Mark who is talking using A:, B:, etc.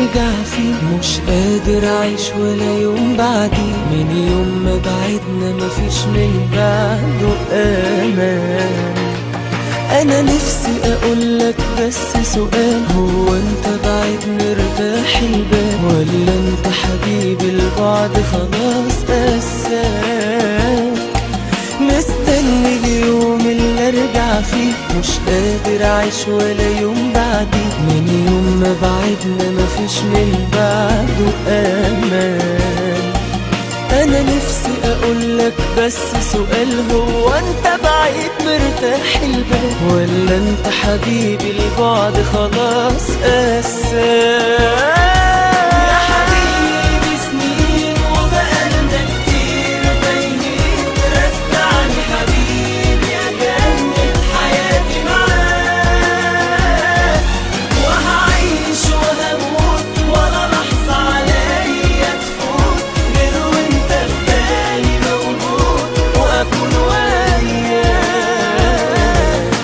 A: ارجع فيه مش قادر اعيش ولا يوم بعدي من يوم ما بعدنا مفيش من بعده امان انا نفسي اقولك بس سؤال هو انت بعيد مرتاح البال ولا انت حبيبي البعد خلاص قساك مستني اليوم اللي ارجع فيه مش قادر اعيش ولا يوم بعدي من يوم ما بعدنا مفيش من بعده امان انا نفسي اقولك بس سؤال هو انت بعيد مرتاح البال ولا انت حبيبي البعد خلاص قساك